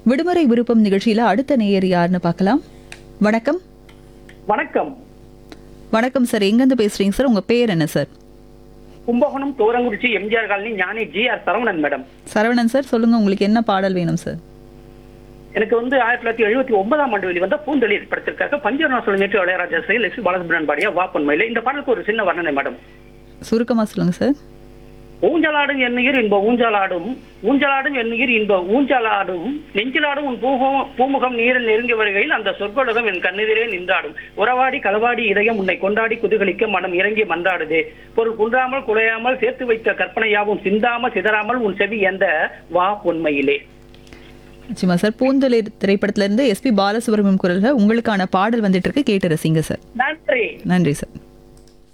விடுமுறை விருப்பம் நிகழ்ச்சியில அடுத்த நேயர் யாருன்னு பார்க்கலாம் வணக்கம் வணக்கம் வணக்கம் சார் எங்கேருந்து பேசுறீங்க சார் உங்க பேர் என்ன sir Kumbakonam Thorankurichi MGR colony Gnani G R Saravanan madam Saravanan sir சொல்லுங்க உங்களுக்கு என்ன பாடல் வேணும் சார் எனக்கு வந்து ஆயிரத்தி தொள்ளாயிரத்தி எழுபத்தி ஒன்பதாம் ஆண்டு வெளிவந்த பூந்தளிர் படத்திற்காக பஞ்சநாசல் நேற்று இளையராஜா செயல் லட்சுமி பாலசுப்ரமணியன் பாடிய வா பொன்மையில இந்த பாடலுக்கு ஒரு சின்ன வர்ணனை மேடம் சுருக்கமா சொல்லுங்க சார் ஊஞ்சலாடும் எண்ணுயிர் இன்ப ஊஞ்சலாடும் ஊஞ்சலாடும் எண்ணுயிர் இன்ப ஊஞ்சலாடும் நெஞ்சிலாடும் உன் பூமுகம் பூமுகம் நீரில் நெருங்கி வருகையில் அந்த சொற்கொலகம் என் கண்ணெதிரே நின்றாடும் உறவாடி களவாடி இதயம் உன்னை கொண்டாடி குதூகலிக்க மனம் இறங்கி மன்றாடுதே பொருள் குன்றாமல் குலையாமல் சேர்த்து வைத்த கற்பனையாவும் சிந்தாமல் சிதறாமல் உன் செவி எந்த வா பொன்மையிலே நிச்சயமா சார் பூந்தொழில் திரைப்படத்துல இருந்து எஸ்பி பாலசுப்ரமணியம் குரல்ல உங்களுக்கான பாடல் வந்துட்டு இருக்கு கேட்டு ரசிங்க சார் நன்றி நன்றி சார்